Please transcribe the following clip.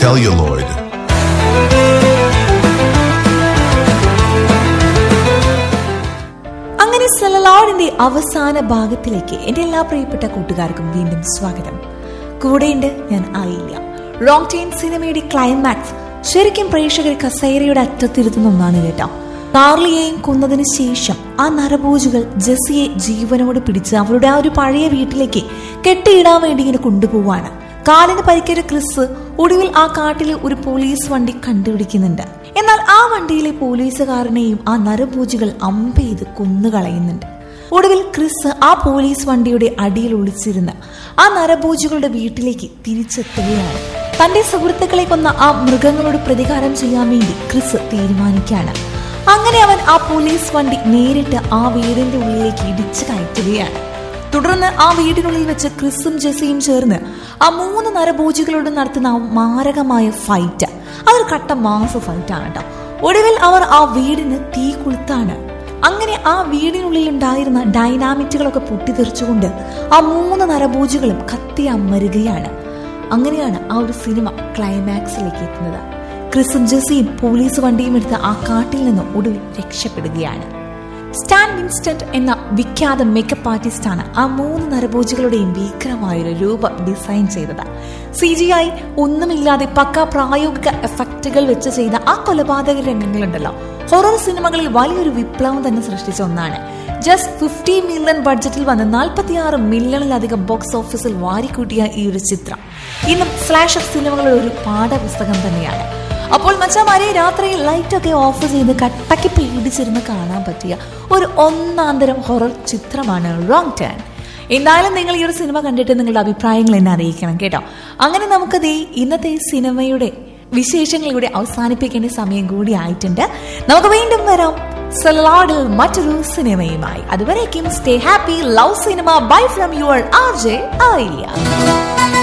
celluloid. അങ്ങനെ സെലലോഡിന്റെ അവസാന ഭാഗത്തിലേക്ക് എന്റെ എല്ലാ പ്രിയപ്പെട്ട കൂട്ടുകാർക്കും വീണ്ടും സ്വാഗതം കൂടെയുണ്ട് ഞാൻ ആയില്ല റോങ് ടൈൻ സിനിമയുടെ ക്ലൈമാക്സ് ശരിക്കും പ്രേക്ഷകർ കസേരയുടെ അറ്റത്തിരുത്തുന്ന ഒന്നാണ് കേട്ടോ കാർലിയെയും കൊന്നതിന് ശേഷം ആ നരഭോജുകൾ ജെസ്സിയെ ജീവനോട് പിടിച്ച് അവരുടെ ആ ഒരു പഴയ വീട്ടിലേക്ക് കെട്ടിയിടാൻ വേണ്ടി ഇങ്ങനെ കൊണ്ടുപോവാണ് കാലിന് പരിക്കേറ്റ ക്രിസ് ഒടുവിൽ ആ കാട്ടിലെ ഒരു പോലീസ് വണ്ടി കണ്ടുപിടിക്കുന്നുണ്ട് എന്നാൽ ആ വണ്ടിയിലെ പോലീസുകാരനെയും ആ നരഭൂജികൾ അമ്പെയ്ത് കൊന്നുകളയുന്നുണ്ട് ഒടുവിൽ ക്രിസ് ആ പോലീസ് വണ്ടിയുടെ അടിയിൽ ഒളിച്ചിരുന്ന് ആ നരഭൂജികളുടെ വീട്ടിലേക്ക് തിരിച്ചെത്തുകയാണ് തന്റെ സുഹൃത്തുക്കളെ കൊന്ന ആ മൃഗങ്ങളോട് പ്രതികാരം ചെയ്യാൻ വേണ്ടി ക്രിസ് തീരുമാനിക്കുകയാണ് അങ്ങനെ അവൻ ആ പോലീസ് വണ്ടി നേരിട്ട് ആ വീടിന്റെ ഉള്ളിലേക്ക് ഇടിച്ചു കയറ്റുകയാണ് തുടർന്ന് ആ വീടിനുള്ളിൽ വെച്ച് ക്രിസും ജെസിയും ചേർന്ന് ആ മൂന്ന് നരഭോജികളോട് നടത്തുന്ന ആ മാരകമായ ഫൈറ്റ് അതൊരു കട്ട മാസ ഫൈറ്റ് ആണ് കേട്ടോ ഒടുവിൽ അവർ ആ വീടിന് തീ കൊളുത്താണ് അങ്ങനെ ആ വീടിനുള്ളിൽ ഉണ്ടായിരുന്ന ഡൈനാമിറ്റുകളൊക്കെ പൊട്ടിത്തെറിച്ചുകൊണ്ട് ആ മൂന്ന് നരഭോജികളും കത്തി അമരുകയാണ് അങ്ങനെയാണ് ആ ഒരു സിനിമ ക്ലൈമാക്സിലേക്ക് എത്തുന്നത് ക്രിസും ജെസിയും പോലീസ് വണ്ടിയും എടുത്ത് ആ കാട്ടിൽ നിന്ന് ഒടുവിൽ രക്ഷപ്പെടുകയാണ് സ്റ്റാൻ വിൻസ്റ്റന്റ് എന്ന വിഖ്യാത മേക്കപ്പ് ആർട്ടിസ്റ്റാണ് ആ മൂന്ന് നരഭോജികളുടെയും ഭീകരമായൊരു രൂപം ഡിസൈൻ ചെയ്തത് സി ജി ഐ ഒന്നുമില്ലാതെ പക്ക പ്രായോഗിക എഫക്റ്റുകൾ വെച്ച് ചെയ്ത ആ കൊലപാതക രംഗങ്ങളുണ്ടല്ലോ ഹൊറർ സിനിമകളിൽ വലിയൊരു വിപ്ലവം തന്നെ സൃഷ്ടിച്ച ഒന്നാണ് ജസ്റ്റ് ഫിഫ്റ്റി മില്യൺ ബഡ്ജറ്റിൽ വന്ന് നാൽപ്പത്തിയാറ് മില്യണിലധികം ബോക്സ് ഓഫീസിൽ വാരിക്കൂട്ടിയ ഈ ഒരു ചിത്രം ഇന്നും സ്ലാഷ് സിനിമകളുടെ ഒരു പാഠപുസ്തകം തന്നെയാണ് അപ്പോൾ മച്ചാമാരെ രാത്രിയിൽ ലൈറ്റ് ഒക്കെ ഓഫ് ചെയ്ത് കട്ടയ്ക്ക് പേടിച്ചിരുന്ന് കാണാൻ പറ്റിയ ഒരു ഒന്നാന്തരം ഹൊറർ ചിത്രമാണ് റോങ് ടേൺ എന്തായാലും നിങ്ങൾ ഈ ഒരു സിനിമ കണ്ടിട്ട് നിങ്ങളുടെ അഭിപ്രായങ്ങൾ എന്നെ അറിയിക്കണം കേട്ടോ അങ്ങനെ നമുക്ക് ദേ ഇന്നത്തെ സിനിമയുടെ വിശേഷങ്ങളിലൂടെ അവസാനിപ്പിക്കേണ്ട സമയം കൂടി ആയിട്ടുണ്ട് നമുക്ക് വീണ്ടും വരാം സലാഡിൽ മറ്റൊരു സിനിമയുമായി അതുവരേക്കും stay happy love cinema bye from your R J ആയില്ല